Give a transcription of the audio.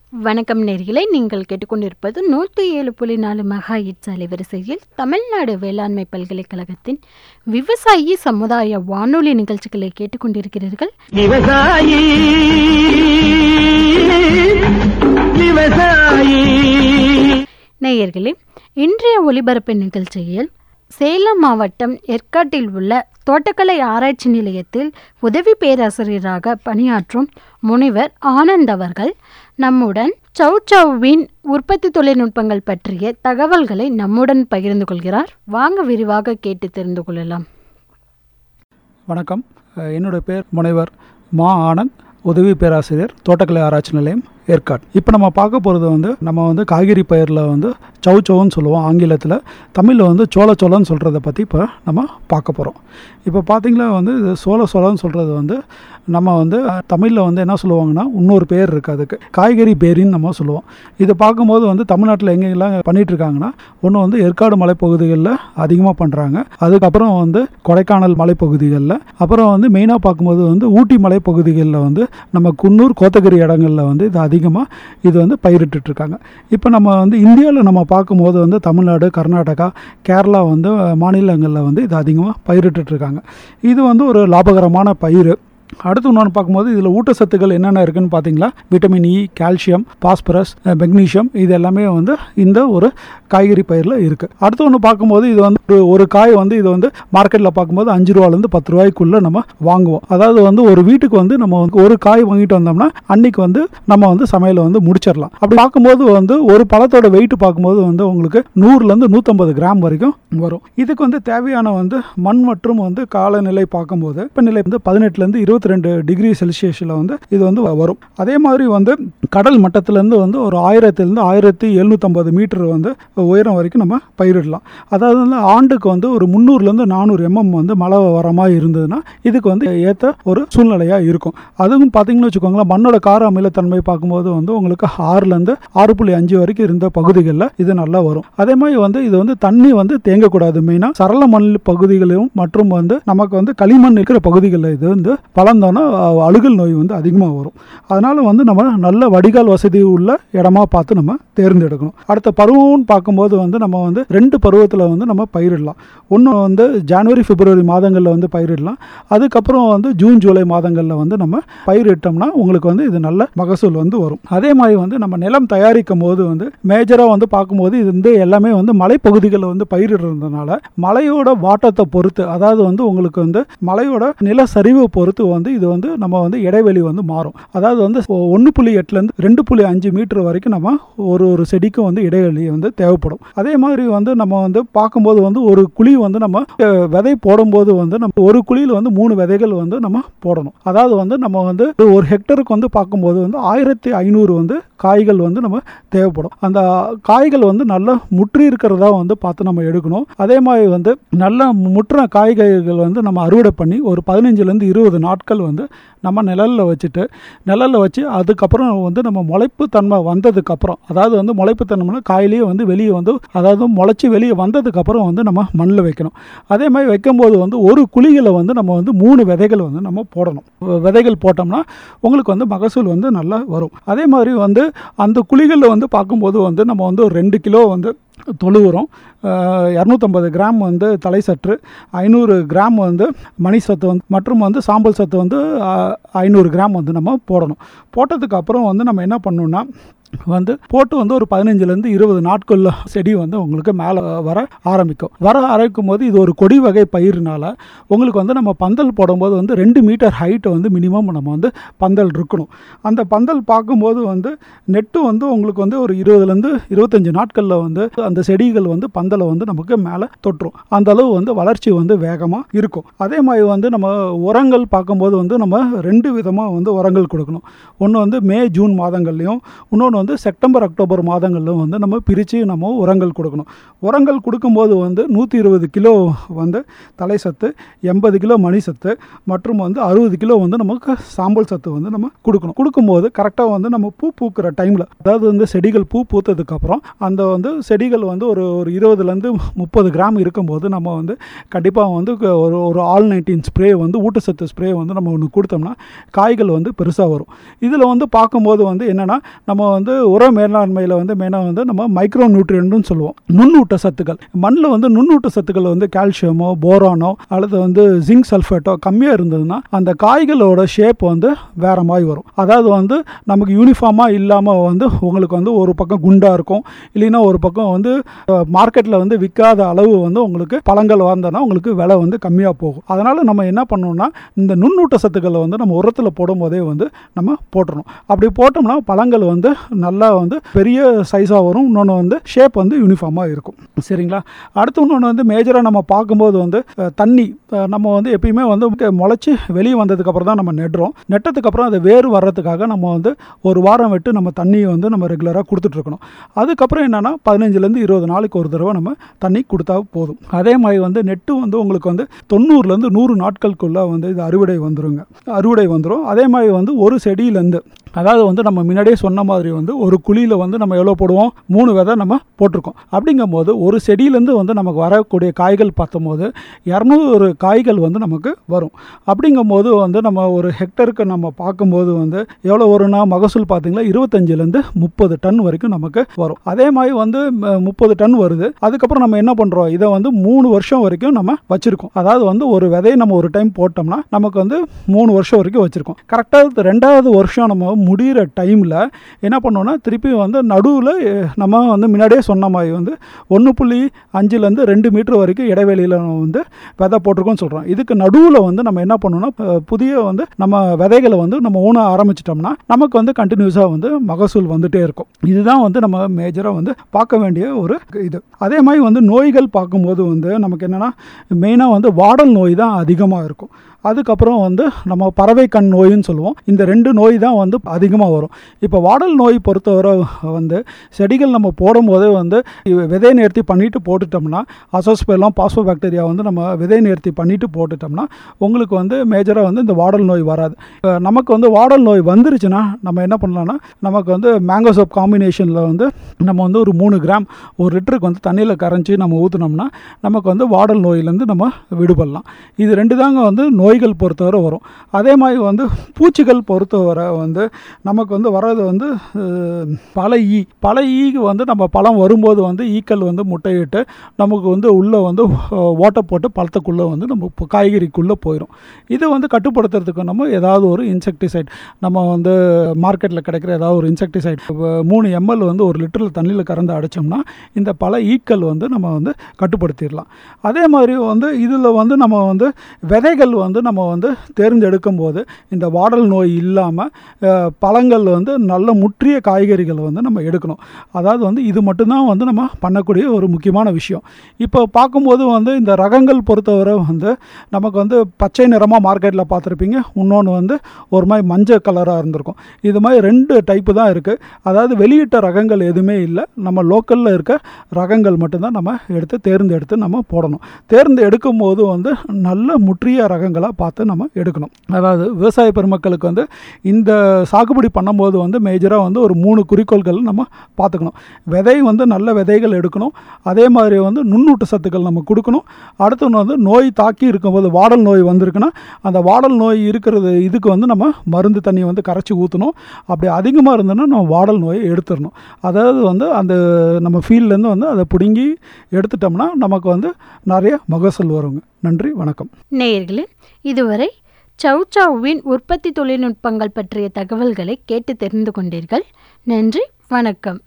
வணக்கம் நேர்களே நீங்கள் கேட்டுக்கொண்டிருப்பது நூற்றி ஏழு புள்ளி நாலு மெகா இட்ஸ் அலைவரிசையில் தமிழ்நாடு வேளாண்மை பல்கலைக்கழகத்தின் விவசாயி சமுதாய வானொலி நிகழ்ச்சிகளை கேட்டுக்கொண்டிருக்கிறீர்கள் விவசாயி விவசாயி நேயர்களே இன்றைய ஒலிபரப்பு நிகழ்ச்சியில் சேலம் மாவட்டம் ஏற்காட்டில் உள்ள தோட்டக்கலை ஆராய்ச்சி நிலையத்தில் உதவி பேராசிரியராக பணியாற்றும் முனைவர் ஆனந்த் அவர்கள் நம்முடன் சௌசௌவின் உற்பத்தி தொழில்நுட்பங்கள் பற்றிய தகவல்களை நம்முடன் பகிர்ந்து கொள்கிறார் வாங்க விரிவாக கேட்டு தெரிந்து கொள்ளலாம் வணக்கம் அஹ் என்னோட பேர் முனைவர் மா ஆனந்த் உதவி பேராசிரியர் தோட்டக்கலை ஆராய்ச்சி நிலையம் ஏற்காடு இப்போ நம்ம பார்க்க போகிறது வந்து நம்ம வந்து காய்கறி பயிரில் வந்து சவு சவுன்னு சொல்லுவோம் ஆங்கிலத்தில் தமிழில் வந்து சோள சோளன்னு சொல்கிறத பற்றி இப்போ நம்ம பார்க்க போகிறோம் இப்போ பார்த்தீங்களா வந்து இது சோள சோளன்னு சொல்கிறது வந்து நம்ம வந்து தமிழில் வந்து என்ன சொல்லுவாங்கன்னா இன்னொரு பேர் இருக்குது அதுக்கு காய்கறி பேரின்னு நம்ம சொல்லுவோம் இதை பார்க்கும்போது வந்து தமிழ்நாட்டில் எங்கெங்கெல்லாம் பண்ணிட்டு இருக்காங்கன்னா ஒன்று வந்து ஏற்காடு மலைப்பகுதிகளில் அதிகமாக பண்ணுறாங்க அதுக்கப்புறம் வந்து கொடைக்கானல் மலைப்பகுதிகளில் அப்புறம் வந்து மெயினாக பார்க்கும்போது வந்து ஊட்டி மலைப்பகுதிகளில் வந்து நம்ம குன்னூர் கோத்தகிரி இடங்களில் வந்து இது அதிகமாக இது வந்து பயிரிட்டுட்டு இருக்காங்க இப்போ நம்ம வந்து இந்தியாவில் நம்ம பார்க்கும்போது வந்து தமிழ்நாடு கர்நாடகா கேரளா வந்து மாநிலங்களில் வந்து இது அதிகமாக பயிரிட்டுட்டு இருக்காங்க இது வந்து ஒரு லாபகரமான பயிர் அடுத்து இன்னொன்று பார்க்கும்போது இதில் ஊட்டச்சத்துக்கள் என்னென்ன இருக்குன்னு பார்த்தீங்களா vitamin E calcium phosphorus magnesium இது எல்லாமே வந்து இந்த ஒரு காய்கறி பயிரில் இருக்குது அடுத்து ஒன்று பார்க்கும்போது இது வந்து ஒரு ஒரு காய் வந்து இது வந்து மார்க்கெட்டில் பார்க்கும்போது அஞ்சு ரூபாலேருந்து பத்து ரூபாய்க்குள்ளே நம்ம வாங்குவோம் அதாவது வந்து ஒரு வீட்டுக்கு வந்து நம்ம வந்து ஒரு காய் வாங்கிட்டு வந்தோம்னா அன்னைக்கு வந்து நம்ம வந்து சமையலை வந்து முடிச்சிடலாம் அப்படி பார்க்கும்போது வந்து ஒரு பழத்தோட வெயிட் பார்க்கும்போது வந்து உங்களுக்கு நூறுலேருந்து நூற்றம்பது கிராம் வரைக்கும் வரும் இதுக்கு வந்து தேவையான வந்து மண் மற்றும் வந்து காலநிலை பார்க்கும்போது வெப்பநிலை வந்து பதினெட்டுலேருந்து இருபத்தி ரெண்டு டிகிரி செல்சியஸில் வந்து இது வந்து வ- வரும் அதே மாதிரி வந்து கடல் மட்டத்திலேருந்து வந்து ஒரு ஆயிரத்திலேருந்து ஆயிரத்தி எழுநூற்றம்பது மீட்டர் வந்து உயரம் வரைக்கும் நம்ம பயிரிடலாம் அதாவது வந்து ஆண்டுக்கு வந்து ஒரு முந்நூறுலேருந்து நானூறு எம்எம் வந்து மழை வர மாதிரி இருந்ததுன்னா இதுக்கு வந்து ஏற்ற ஒரு சூழ்நிலையாக இருக்கும் அதுவும் பார்த்தீங்கன்னு வச்சுக்கோங்களேன் மண்ணோட கார அமிலத்தன்மை பார்க்கும்போது வந்து உங்களுக்கு ஆறுலேருந்து ஆறு புள்ளி அஞ்சு வரைக்கும் இருந்த பகுதிகளில் இது நல்லா வரும் அதே மாதிரி வந்து இது வந்து தண்ணி வந்து தேங்கக்கூடாது மெயினாக சரள மண் பகுதிகளிலும் மற்றும் வந்து நமக்கு வந்து களிமண் இருக்கிற பகுதிகளில் இது வந்து பழந்தோன்னா அஹ், அழுகல் நோய் வந்து அதிகமாக வரும் அதனால் வந்து நம்ம நல்ல வடிகால் வசதி உள்ள இடமா பார்த்து நம்ம தேர்ந்தெடுக்கணும் அடுத்த பருவம்னு பார்க்கும்போது வந்து நம்ம வந்து ரெண்டு பருவத்தில் வந்து நம்ம பயிரிடலாம் ஒன்று வந்து ஜனவரி பிப்ரவரி மாதங்களில் வந்து பயிரிடலாம் அதுக்கப்புறம் வந்து ஜூன் ஜூலை மாதங்களில் வந்து நம்ம பயிரிட்டோம்னா உங்களுக்கு வந்து இது நல்ல மகசூல் வந்து வரும் அதே மாதிரி வந்து நம்ம நிலம் தயாரிக்கும் போது வந்து மேஜராக வந்து பார்க்கும்போது இது வந்து எல்லாமே வந்து மலைப்பகுதிகளில் வந்து பயிரிடுறதுனால மலையோட வாட்டத்தை பொறுத்து அதாவது வந்து உங்களுக்கு வந்து மலையோட நில சரிவை பொறுத்து வந்து இது வந்து நம்ம வந்து இடைவெளி வந்து மாறும் அதாவது வந்து ஒன்று புள்ளி எட்டுலேருந்து ரெண்டு புள்ளி அஞ்சு மீட்டர் வரைக்கும் நம்ம ஒரு ஒரு செடிக்கும் வந்து இடைவெளி வந்து தேவைப்படும் அதே மாதிரி வந்து நம்ம வந்து பார்க்கும்போது வந்து ஒரு குழி வந்து நம்ம அஹ், விதை போடும்போது வந்து நம்ம ஒரு குழியில் வந்து மூணு விதைகள் வந்து நம்ம போடணும் அதாவது வந்து நம்ம வந்து ஒரு ஹெக்டருக்கு வந்து பார்க்கும்போது வந்து ஆயிரத்தி ஐநூறு வந்து காய்கள் வந்து நம்ம தேவைப்படும் அந்த காய்கள் வந்து நல்லா முற்றி இருக்கிறதா வந்து பார்த்து நம்ம எடுக்கணும் அதே மாதிரி வந்து நல்லா முற்றின காய்கறிகள் வந்து நம்ம அறுவடை பண்ணி ஒரு பதினஞ்சுலேருந்து இருபது நாட்கள் வந்து நம்ம நிழலில் வச்சுட்டு நிழலில் வச்சு அதுக்கப்புறம் வந்து நம்ம முளைப்பு தன்மை வந்ததுக்கப்புறம் அதாவது வந்து முளைப்பு தன்மைனா காயிலேயே வந்து வெளியே வந்து அதாவது முளைச்சி வெளியே வந்ததுக்கப்புறம் வந்து நம்ம மண்ணில் வைக்கணும் அதே மாதிரி வைக்கும்போது வந்து ஒரு குழியில் வந்து நம்ம வந்து மூணு விதைகள் வந்து நம்ம போடணும் வ- விதைகள் போட்டோம்னா உங்களுக்கு வந்து மகசூல் வந்து நல்லா வரும் அதே மாதிரி வந்து அந்த குழிகளில் வந்து பார்க்கும்போது வந்து நம்ம வந்து ஒரு ரெண்டு கிலோ வந்து தொழு உரம் இரநூத்தம்பது கிராம் வந்து தலை சற்று ஐநூறு கிராம் வந்து மணி சத்து வந்து மற்றும் வந்து சாம்பல் சத்து வந்து ஐநூறு கிராம் வந்து நம்ம போடணும் போட்டதுக்கு அப்புறம் வந்து நம்ம என்ன பண்ணணும்னா வந்து போட்டு வந்து ஒரு பதினஞ்சுலேருந்து இருபது நாட்களில் செடி வந்து உங்களுக்கு மேலே வர ஆரம்பிக்கும் வர ஆரம்பிக்கும் போது இது ஒரு கொடி வகை பயிர்னால உங்களுக்கு வந்து நம்ம பந்தல் போடும்போது வந்து ரெண்டு மீட்டர் ஹைட்டு வந்து மினிமம் நம்ம வந்து பந்தல் இருக்கணும் அந்த பந்தல் பார்க்கும்போது வந்து நெட்டு வந்து உங்களுக்கு வந்து ஒரு இருபதுலேருந்து இருபத்தஞ்சு நாட்களில் வந்து அந்த செடிகள் வந்து பந்தலை வந்து நமக்கு மேலே தொற்றும் அந்த அளவு வந்து வளர்ச்சி வந்து வேகமாக இருக்கும் அதே மாதிரி வந்து நம்ம உரங்கள் பார்க்கும்போது வந்து நம்ம ரெண்டு விதமாக வந்து உரங்கள் கொடுக்கணும் ஒன்று வந்து மே ஜூன் மாதங்கள்லையும் இன்னொன்று வந்து செப்டம்பர் அக்டோபர் மாதங்களிலும் வந்து நம்ம பிரித்து நம்ம உரங்கள் கொடுக்கணும் உரங்கள் கொடுக்கும்போது வந்து நூற்றி இருபது கிலோ வந்து தலை சத்து எண்பது கிலோ மணி சத்து மற்றும் வந்து அறுபது கிலோ வந்து நமக்கு சாம்பல் சத்து வந்து நம்ம கொடுக்கணும் கொடுக்கும்போது கரெக்டாக வந்து நம்ம பூ பூக்கிற டைமில் அதாவது வந்து செடிகள் பூ பூத்ததுக்கப்புறம் அந்த வந்து செடிகள் வந்து ஒரு ஒரு இருபதுலேருந்து முப்பது கிராம் இருக்கும்போது நம்ம வந்து கண்டிப்பாக வந்து க- ஒரு ஒரு ஆல் நைன்டீன் ஸ்ப்ரே வந்து ஊட்டச்சத்து ஸ்ப்ரே வந்து நம்ம ஒன்று கொடுத்தோம்னா காய்கள் வந்து பெருசாக வரும் இதில் வந்து பார்க்கும்போது வந்து என்னென்னா நம்ம வந்து வந்து உர மேலாண்மையில் வந்து மெயினாக வந்து நம்ம மைக்ரோ நியூட்ரியன்ட்னு சொல்லுவோம் நுண்ணூட்ட சத்துக்கள் மண்ணில் வந்து நுண்ணூட்ட சத்துக்கள் வந்து கால்சியமோ போரானோ அல்லது வந்து ஜிங்க் சல்ஃபேட்டோ கம்மியாக இருந்ததுன்னா அந்த காய்களோட ஷேப் வந்து வேற மாதிரி வரும் அதாவது வந்து நமக்கு யூனிஃபார்மாக இல்லாமல் வந்து உங்களுக்கு வந்து ஒரு பக்கம் குண்டாக இருக்கும் இல்லைன்னா ஒரு பக்கம் வந்து மார்க்கெட்டில் வந்து விற்காத அளவு வந்து உங்களுக்கு பழங்கள் வந்தோன்னா உங்களுக்கு விலை வந்து கம்மியாக போகும் அதனால் நம்ம என்ன பண்ணணும்னா இந்த நுண்ணூட்ட சத்துக்களை வந்து நம்ம உரத்தில் போடும்போதே வந்து நம்ம போட்டுறணும் அப்படி போட்டோம்னா பழங்கள் வந்து நல்லா வந்து பெரிய சைஸாக வரும் இன்னொன்று வந்து ஷேப் வந்து யூனிஃபார்மாக இருக்கும் சரிங்களா அடுத்து இன்னொன்று வந்து மேஜராக நம்ம பார்க்கும்போது வந்து அஹ், தண்ணி அஹ், நம்ம வந்து எப்பயுமே வந்து முளைச்சி வெளியே வந்ததுக்கப்புறம் தான் நம்ம நடுறோம் நட்டதுக்கப்புறம் அது வேர் வர்றதுக்காக நம்ம வந்து ஒரு வாரம் விட்டு நம்ம தண்ணியை வந்து நம்ம ரெகுலராக கொடுத்துட்ருக்கணும் அதுக்கப்புறம் என்னென்னா பதினஞ்சுலேருந்து இருபது நாளைக்கு ஒரு தடவை நம்ம தண்ணி கொடுத்தா போதும் அதே மாதிரி வந்து நெட்டு வந்து உங்களுக்கு வந்து தொண்ணூறுலேருந்து நூறு நாட்களுக்குள்ளே வந்து இது அறுவடை வந்துருங்க அறுவடை வந்துடும் அதே மாதிரி வந்து ஒரு செடியிலேருந்து அதாவது வந்து நம்ம முன்னாடியே சொன்ன மாதிரி வந்து ஒரு குழியில் வந்து நம்ம எவ்வளோ போடுவோம் மூணு விதை நம்ம போட்டிருக்கோம் அப்படிங்கும்போது ஒரு செடியிலேருந்து வந்து நமக்கு வரக்கூடிய காய்கள் பார்த்தம்போது இரநூறு காய்கள் வந்து நமக்கு வரும் அப்படிங்கும்போது வந்து நம்ம ஒரு ஹெக்டருக்கு நம்ம பார்க்கும்போது வந்து எவ்வளோ வரும்னா மகசூல் பார்த்தீங்களா இருபத்தஞ்சிலேருந்து முப்பது டன் வரைக்கும் நமக்கு வரும் அதே மாதிரி வந்து முப்பது டன் வருது அதுக்கப்புறம் நம்ம என்ன பண்ணுறோம் இதை வந்து மூணு வருஷம் வரைக்கும் நம்ம வச்சுருக்கோம் அதாவது வந்து ஒரு விதையை நம்ம ஒரு டைம் போட்டோம்னா நமக்கு வந்து மூணு வருஷம் வரைக்கும் வச்சுருக்கோம் கரெக்டாக ரெண்டாவது வருஷம் நம்ம முடிகிற டைமில் என்ன பண்ணோம்னா திருப்பி வந்து நடுவில் நம்ம வந்து முன்னாடியே சொன்ன மாதிரி வந்து ஒன்று புள்ளி அஞ்சுலேருந்து ரெண்டு மீட்டர் வரைக்கும் இடைவெளியில் வந்து விதை போட்டிருக்கோம்னு சொல்கிறோம் இதுக்கு நடுவில் வந்து நம்ம என்ன பண்ணணும்னா அஹ், புதிய வந்து நம்ம விதைகளை வந்து நம்ம ஊன ஆரம்பிச்சிட்டோம்னா நமக்கு வந்து கண்டினியூஸாக வந்து மகசூல் வந்துட்டே இருக்கும் இதுதான் வந்து நம்ம மேஜராக வந்து பார்க்க வேண்டிய ஒரு இது அதே மாதிரி வந்து நோய்கள் பார்க்கும்போது வந்து நமக்கு என்னென்னா மெயினாக வந்து வாடல் நோய் தான் அதிகமாக இருக்கும் அதுக்கப்புறம் வந்து நம்ம பறவை கண் நோயின்னு சொல்லுவோம் இந்த ரெண்டு நோய் தான் வந்து அதிகமாக வரும் இப்போ வாடல் நோய் பொறுத்தவரை வந்து செடிகள் நம்ம போடும்போதே வந்து இவ- விதை நேர்த்தி பண்ணிட்டு போட்டுட்டோம்னா அசோஸ்பெல்லாம் பாஸ்போ பாக்டீரியா வந்து நம்ம விதை நேர்த்தி பண்ணிட்டு போட்டுட்டோம்னா உங்களுக்கு வந்து மேஜராக வந்து இந்த வாடல் நோய் வராது இப்போ நமக்கு வந்து வாடல் நோய் வந்துருச்சுன்னா நம்ம என்ன பண்ணலாம்னா நமக்கு வந்து மேங்கோ சோப் காம்பினேஷனில் வந்து நம்ம வந்து ஒரு மூணு கிராம் ஒரு லிட்டருக்கு வந்து தண்ணியில் கரைஞ்சி நம்ம ஊற்றினோம்னா நமக்கு வந்து வாடல் நோயிலேருந்து நம்ம விடுபடலாம் இது ரெண்டு தாங்க வந்து நோய்கள் பொறுத்தவரை வரும் அதே மாதிரி வந்து பூச்சிகள் பொறுத்தவரை வந்து நமக்கு வந்து வர்றது வந்து அஹ், பல ஈ பல ஈக்கு வந்து நம்ம பழம் வரும்போது வந்து ஈக்கள் வந்து முட்டையிட்டு நமக்கு வந்து உள்ளே வந்து அஹ், ஓட்டை போட்டு பழத்துக்குள்ளே வந்து நம்ம இப்போ காய்கறிக்குள்ளே போயிடும் இது வந்து கட்டுப்படுத்துறதுக்கு நம்ம ஏதாவது ஒரு இன்செக்டிசைட் நம்ம வந்து மார்க்கெட்டில் கிடைக்கிற ஏதாவது ஒரு இன்செக்டிசைட் மூணு எம்எல் வந்து ஒரு லிட்டரில் தண்ணியில் கறந்து அடைச்சோம்னா இந்த பல ஈக்கள் வந்து நம்ம வந்து கட்டுப்படுத்திடலாம் அதே மாதிரி வந்து இதில் வந்து நம்ம வந்து விதைகள் வந்து நம்ம வந்து தேர்ந்தெடுக்கும் போது இந்த வாடல் நோய் இல்லாமல் பழங்கள் வந்து நல்ல முற்றிய காய்கறிகள் வந்து நம்ம எடுக்கணும் அதாவது வந்து இது மட்டும்தான் வந்து நம்ம பண்ணக்கூடிய ஒரு முக்கியமான விஷயம் இப்போ பார்க்கும்போது வந்து இந்த ரகங்கள் பொறுத்தவரை வந்து நமக்கு வந்து பச்சை நிறமாக மார்க்கெட்டில் பார்த்துருப்பீங்க இன்னொன்று வந்து ஒரு மாதிரி மஞ்சள் கலராக இருந்திருக்கும் இது மாதிரி ரெண்டு டைப்பு தான் இருக்குது அதாவது வெளியிட்ட ரகங்கள் எதுவுமே இல்லை நம்ம லோக்கலில் இருக்க ரகங்கள் மட்டும்தான் நம்ம எடுத்து தேர்ந்தெடுத்து நம்ம போடணும் தேர்ந்து எடுக்கும் போது வந்து நல்ல முற்றிய ரகங்களாக பார்த்து நம்ம எடுக்கணும் அதாவது விவசாய பெருமக்களுக்கு வந்து இந்த சாகுபடி பண்ணும்போது வந்து மேஜராக வந்து ஒரு மூணு குறிக்கோள்கள் நம்ம பார்த்துக்கணும் விதை வந்து நல்ல விதைகள் எடுக்கணும் அதே மாதிரி வந்து நுண்ணூட்ட சத்துக்கள் நம்ம கொடுக்கணும் அடுத்து ஒன்று வந்து நோய் தாக்கி இருக்கும்போது வாடல் நோய் வந்திருக்குன்னா அந்த வாடல் நோய் இருக்கிறது இதுக்கு வந்து நம்ம மருந்து தண்ணியை வந்து கரைச்சி ஊற்றணும் அப்படி அதிகமாக இருந்ததுன்னா நம்ம வாடல் நோயை எடுத்துடணும் அதாவது வந்து அந்த நம்ம ஃபீல்ட்லேருந்து வந்து அதை பிடுங்கி எடுத்துட்டோம்னா நமக்கு வந்து நிறைய மகசூல் வருங்க நன்றி வணக்கம் நேயர்களே இதுவரை சௌச்சௌவின் உற்பத்தி தொழில்நுட்பங்கள் பற்றிய தகவல்களை கேட்டு தெரிந்து கொண்டீர்கள் நன்றி வணக்கம்